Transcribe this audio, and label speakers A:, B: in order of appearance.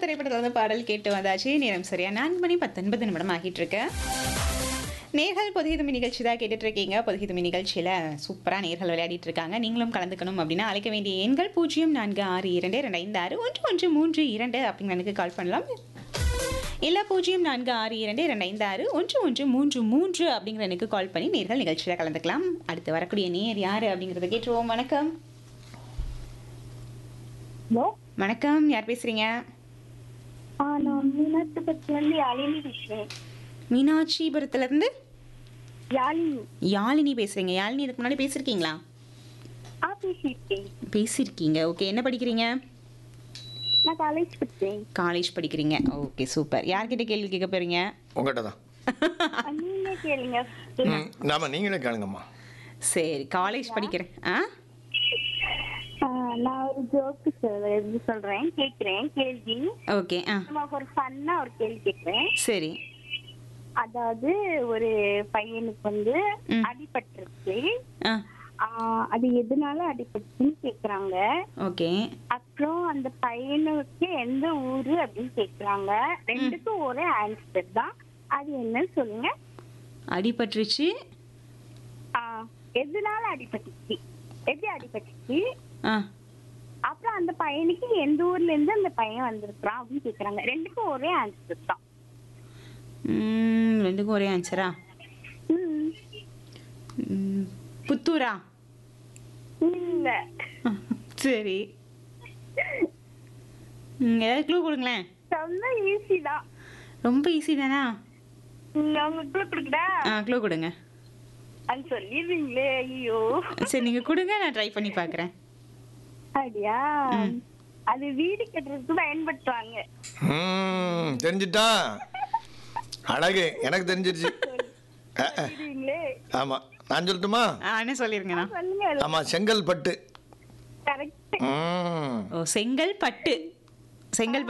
A: திரைப்படத்தில் வந்து பாடல் கேட்டு வந்தாச்சு நேரம் சரியா நான்கு மணி பத்தொன்பது நிமிடம் ஆகிட்டு இருக்கு நேர்கள் பொதிகை தும்பி நிகழ்ச்சி தான் கேட்டுட்டு இருக்கீங்க பொதிகை தும்பி நிகழ்ச்சியில் சூப்பராக நேர்கள் விளையாடிட்டு இருக்காங்க நீங்களும் கலந்துக்கணும் அப்படின்னா அழைக்க வேண்டிய எண்கள் பூஜ்ஜியம் நான்கு ஆறு இரண்டு ரெண்டு ஐந்து ஆறு ஒன்று ஒன்று மூன்று இரண்டு அப்படிங்கிற எனக்கு கால் பண்ணலாம் இல்லை பூஜ்ஜியம் நான்கு ஆறு இரண்டு ரெண்டு ஐந்து ஆறு ஒன்று ஒன்று மூன்று மூன்று அப்படிங்கிற எனக்கு கால் பண்ணி நேர்கள் நிகழ்ச்சியில் கலந்துக்கலாம் அடுத்து வரக்கூடிய நேர் யார் அப்படிங்கிறத கேட்டுருவோம் வணக்கம்
B: ஹலோ
A: வணக்கம் யார் பேசுறீங்க
B: ஆ நான் மீனாட்சி பத்திலேருந்து யாழினி பேசுகிறேன்
A: மீனாட்சிபுரத்துல இருந்து
B: யாழினி
A: யாழினி பேசுறீங்க யாழினி இதுக்கு முன்னாடி பேசியிருக்கீங்களா
B: ஆ பேசியிருக்கேன்
A: பேசியிருக்கீங்க ஓகே என்ன படிக்கிறீங்க
B: நான் காலேஜ் படித்தேன்
A: காலேஜ் படிக்கிறீங்க ஓகே சூப்பர் யார்கிட்ட கேள்வி கேட்க போறீங்க
C: உங்கள்கிட்ட தான்
B: நீங்களே கேளுங்க
C: ம் நாம நீங்களே கேளுங்கம்மா
A: சரி காலேஜ் படிக்கிறேன் ஆ
B: ஆ, நான் ஒரு ஜோக்கு சொல்றது சொல்றேன் கேட்குறேன் கேள்வி
A: ஓகே ஆ
B: நம்ம ஒரு ஃபன்னா ஒரு கேள்வி கேட்குறேன்
A: சரி
B: அதாவது ஒரு பையனுக்கு வந்து
A: ம்.
B: அடிபட்டிருக்கு
A: ஆ
B: ஆ, அது எதனால அடிபட்டுச்சுன்னு கேக்குறாங்க
A: ஓகே
B: அப்புறம் அந்த பையனுக்கு எந்த ஊரு அப்படின்னு கேக்குறாங்க ரெண்டுக்கும் ஒரே ஆன்சர் தான் அது என்னன்னு சொல்லுங்க
A: அடிபட்டுருச்சு
B: ஆ, எதனால அடிபட்டுச்சு எப்படி அடிபட்டுச்சு
A: ஆ
B: அப்புறம் அந்த பையனுக்கு எந்த ஊர்ல இருந்து அந்த பையன் வந்திருக்கிறான் அப்படின்னு கேக்குறாங்க ரெண்டுக்கும் ஒரே ஆன்சர் தான்
A: ம், ரெண்டுக்கும் ஒரே ஆன்சரா
B: ம்.
A: ம், புத்தூரா
B: இல்ல
A: சரி ம், ஏதாவது க்ளூ கொடுங்களேன்
B: ரொம்ப ஈஸி தான்
A: ரொம்ப ஈஸி தானா
B: ம், அவங்க கூட கொடுக்குதா
A: ஆ க்ளூ கொடுங்க
B: அது சொல்லிடுறீங்களே ஐயோ
A: சரி நீங்கள் கொடுங்க நான் ட்ரை பண்ணி பார்க்குறேன்
B: அப்படியா அது வீடு கட்டுறதுக்கு பயன்படுத்துவாங்க
C: ம் தெரிஞ்சிட்டா அழகு எனக்கு தெரிஞ்சிருச்சு அஹ், அஹ்.
B: சொல்லிடுவீங்களே
C: ஆமா நான் சொல்லட்டுமா
A: ஆ என்ன சொல்லிருங்கண்ணா
B: சொல்லுங்க
C: ஆமா செங்கல் பட்டு
B: கரெக்ட்
C: ம்
A: ஓ செங்கல் பட்டு செங்கல்